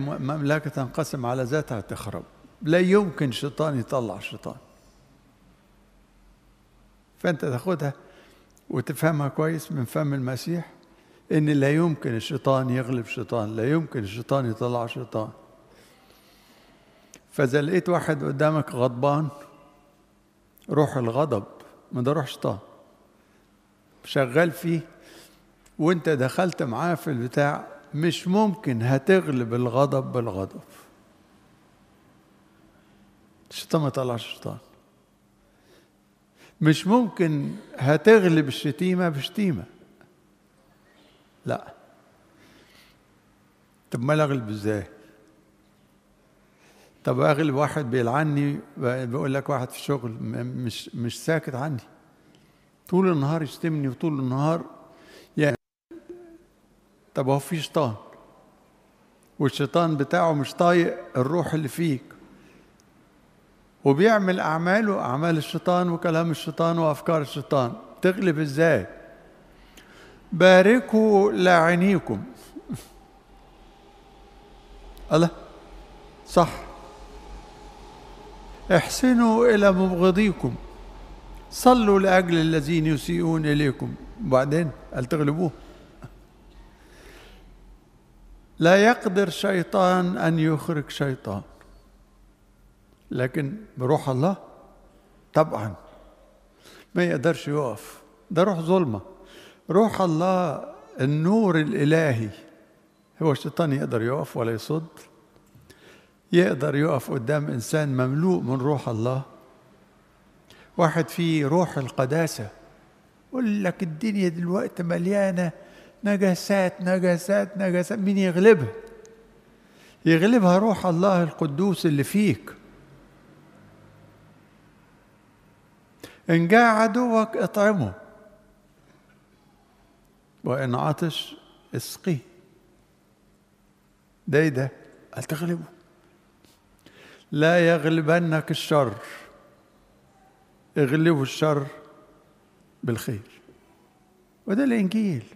المملكة تنقسم على ذاتها تخرب لا يمكن شيطان يطلع شيطان فأنت تاخدها وتفهمها كويس من فم المسيح إن لا يمكن الشيطان يغلب شيطان لا يمكن الشيطان يطلع شيطان فإذا لقيت واحد قدامك غضبان روح الغضب ما ده روح شيطان شغال فيه وانت دخلت معاه في البتاع مش ممكن هتغلب الغضب بالغضب الشيطان ما يطلعش الشيطان مش ممكن هتغلب الشتيمة بشتيمة لا طب ما اغلب ازاي طب اغلب واحد بيلعني بيقول لك واحد في الشغل مش مش ساكت عني طول النهار يشتمني وطول النهار يعني طب هو في شيطان والشيطان بتاعه مش طايق الروح اللي فيك وبيعمل أعماله أعمال الشيطان وكلام الشيطان وأفكار الشيطان تغلب إزاي باركوا لاعنيكم الله صح احسنوا إلى مبغضيكم صلوا لأجل الذين يسيئون إليكم وبعدين هل تغلبوه لا يقدر شيطان أن يخرج شيطان لكن بروح الله طبعا ما يقدرش يقف ده روح ظلمة روح الله النور الإلهي هو الشيطان يقدر يقف ولا يصد يقدر يقف قدام إنسان مملوء من روح الله واحد فيه روح القداسة يقول لك الدنيا دلوقتي مليانة نجاسات نجاسات نجاسات مين يغلبها يغلبها روح الله القدوس اللي فيك إن جاء عدوك اطعمه وإن عطش اسقيه ده ايه ده؟ هل تغلبه؟ لا يغلبنك الشر اغلبوا الشر بالخير وده الانجيل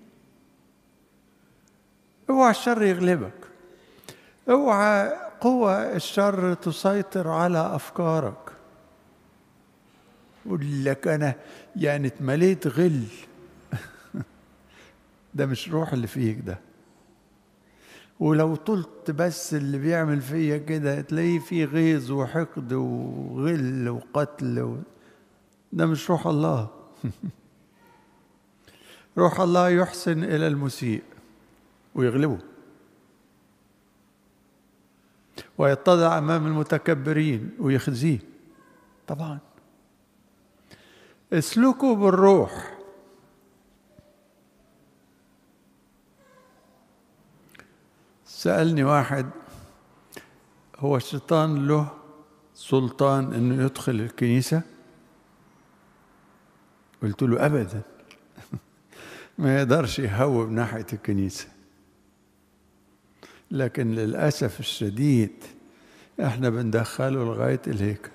اوعى الشر يغلبك اوعى قوى الشر تسيطر على افكارك يقول لك انا يعني اتمليت غل ده مش روح اللي فيك ده ولو طلت بس اللي بيعمل فيا كده تلاقيه فيه غيظ وحقد وغل وقتل و... ده مش روح الله روح الله يحسن الى المسيء ويغلبه ويتضع امام المتكبرين ويخزيه طبعا اسلكوا بالروح سألني واحد هو الشيطان له سلطان انه يدخل الكنيسة قلت له ابدا ما يقدرش يهوب ناحية الكنيسة لكن للأسف الشديد احنا بندخله لغاية الهيكل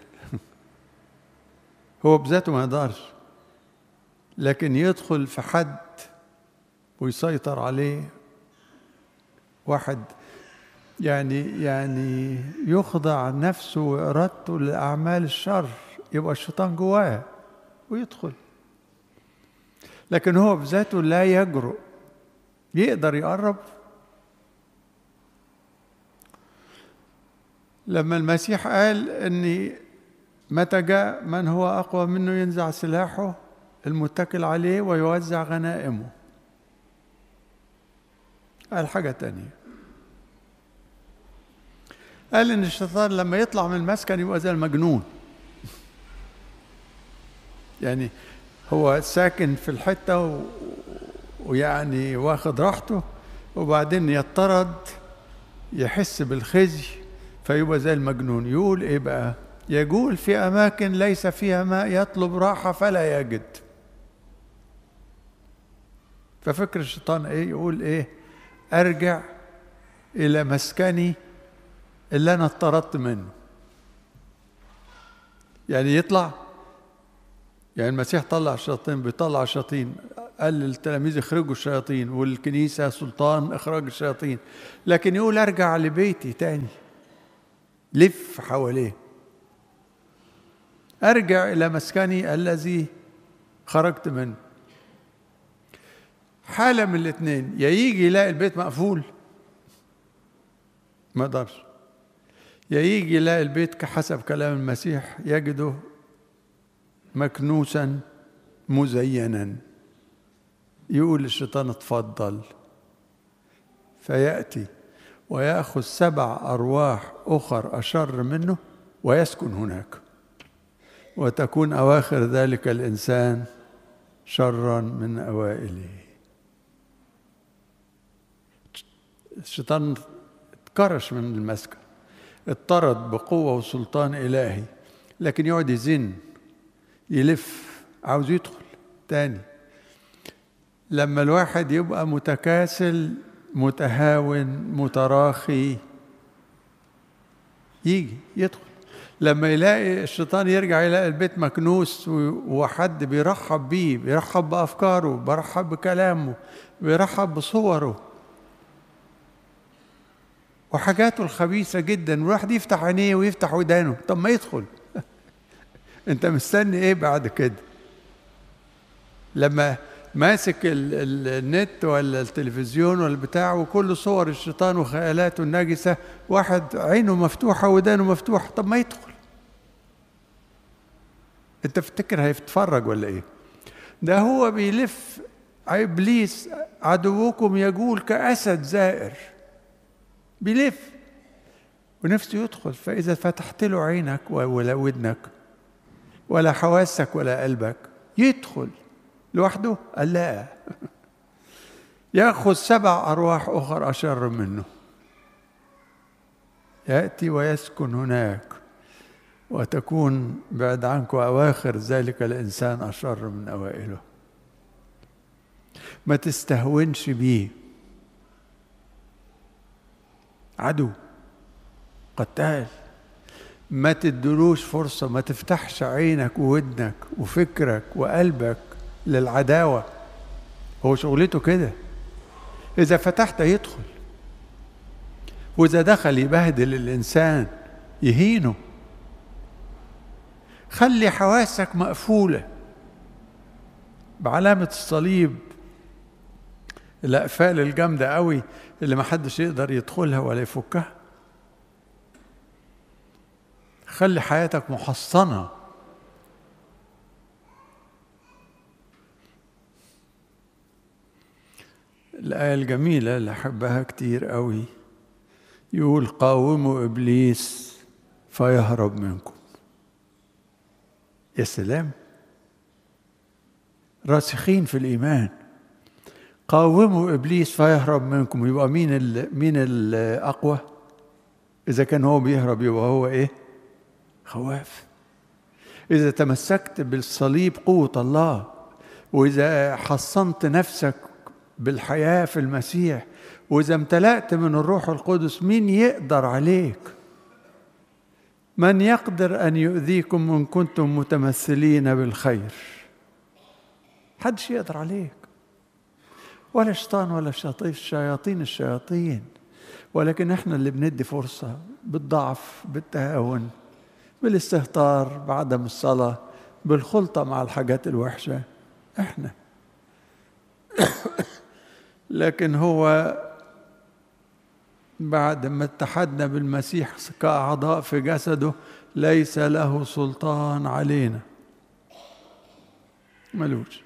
هو بذاته ما يقدرش لكن يدخل في حد ويسيطر عليه واحد يعني يعني يخضع نفسه وإرادته لأعمال الشر يبقى الشيطان جواه ويدخل لكن هو بذاته لا يجرؤ يقدر يقرب لما المسيح قال اني متى جاء من هو اقوى منه ينزع سلاحه المتكل عليه ويوزع غنائمه قال حاجه تانيه قال ان الشيطان لما يطلع من المسكن يبقى زي المجنون يعني هو ساكن في الحته و... ويعني واخد راحته وبعدين يطرد يحس بالخزي فيبقى زي المجنون يقول ايه بقى يقول في اماكن ليس فيها ماء يطلب راحه فلا يجد ففكر الشيطان ايه يقول ايه ارجع الى مسكني اللي انا اطردت منه يعني يطلع يعني المسيح طلع الشياطين بيطلع الشياطين قال للتلاميذ اخرجوا الشياطين والكنيسة سلطان إخراج الشياطين لكن يقول أرجع لبيتي تاني لف حواليه أرجع إلى مسكني الذي خرجت منه حالة من الاثنين يا يجي يلاقي البيت مقفول ما يقدرش يا يجي يلاقي البيت حسب كلام المسيح يجده مكنوسا مزينا يقول الشيطان اتفضل فيأتي ويأخذ سبع أرواح أخر أشر منه ويسكن هناك وتكون أواخر ذلك الإنسان شرا من أوائله الشيطان اتكرش من المسكن اضطرد بقوة وسلطان إلهي لكن يقعد يزن يلف عاوز يدخل تاني لما الواحد يبقى متكاسل متهاون متراخي يجي يدخل لما يلاقي الشيطان يرجع يلاقي البيت مكنوس وحد بيرحب بيه بيرحب بأفكاره بيرحب بكلامه بيرحب بصوره وحاجاته الخبيثة جدا والواحد يفتح عينيه ويفتح ودانه طب ما يدخل انت مستني ايه بعد كده لما ماسك النت ولا التلفزيون ولا بتاع وكل صور الشيطان وخيالاته النجسة واحد عينه مفتوحة ودانه مفتوحة طب ما يدخل انت تفتكر هيتفرج ولا ايه ده هو بيلف ابليس عدوكم يقول كاسد زائر بيلف ونفسه يدخل فاذا فتحت له عينك ولا ودنك ولا حواسك ولا قلبك يدخل لوحده قال لا ياخذ سبع ارواح اخر اشر منه ياتي ويسكن هناك وتكون بعد عنك اواخر ذلك الانسان اشر من اوائله ما تستهونش بيه عدو قتال ما تدلوش فرصة ما تفتحش عينك وودنك وفكرك وقلبك للعداوة هو شغلته كده إذا فتحت يدخل وإذا دخل يبهدل الإنسان يهينه خلي حواسك مقفولة بعلامة الصليب الأقفال الجامدة قوي اللي محدش يقدر يدخلها ولا يفكها خلي حياتك محصنة الآية الجميلة اللي أحبها كتير قوي يقول قاوموا إبليس فيهرب منكم يا سلام راسخين في الإيمان قاوموا إبليس فيهرب منكم يبقى مين ال مين الأقوى إذا كان هو بيهرب يبقى هو إيه خواف إذا تمسكت بالصليب قوة الله وإذا حصنت نفسك بالحياة في المسيح وإذا امتلأت من الروح القدس مين يقدر عليك من يقدر أن يؤذيكم إن كنتم متمثلين بالخير حدش يقدر عليك ولا شيطان ولا شياطين الشياطين ولكن احنا اللي بندي فرصة بالضعف بالتهاون بالاستهتار بعدم الصلاة بالخلطة مع الحاجات الوحشة احنا لكن هو بعد ما اتحدنا بالمسيح كأعضاء في جسده ليس له سلطان علينا ملوش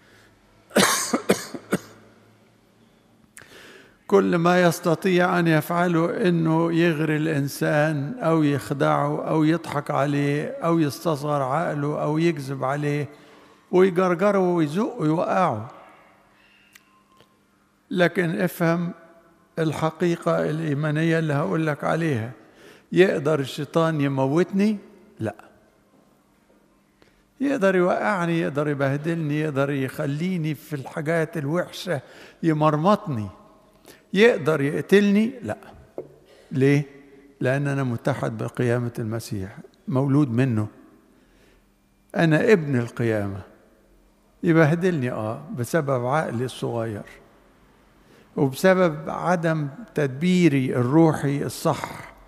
كل ما يستطيع ان يفعله انه يغري الانسان او يخدعه او يضحك عليه او يستصغر عقله او يكذب عليه ويجرجره ويزقه ويوقعه لكن افهم الحقيقة الإيمانية اللي هقول لك عليها يقدر الشيطان يموتني؟ لا يقدر يوقعني يقدر يبهدلني يقدر يخليني في الحاجات الوحشة يمرمطني يقدر يقتلني؟ لا ليه؟ لأن أنا متحد بقيامة المسيح مولود منه أنا ابن القيامة يبهدلني اه بسبب عقلي الصغير وبسبب عدم تدبيري الروحي الصح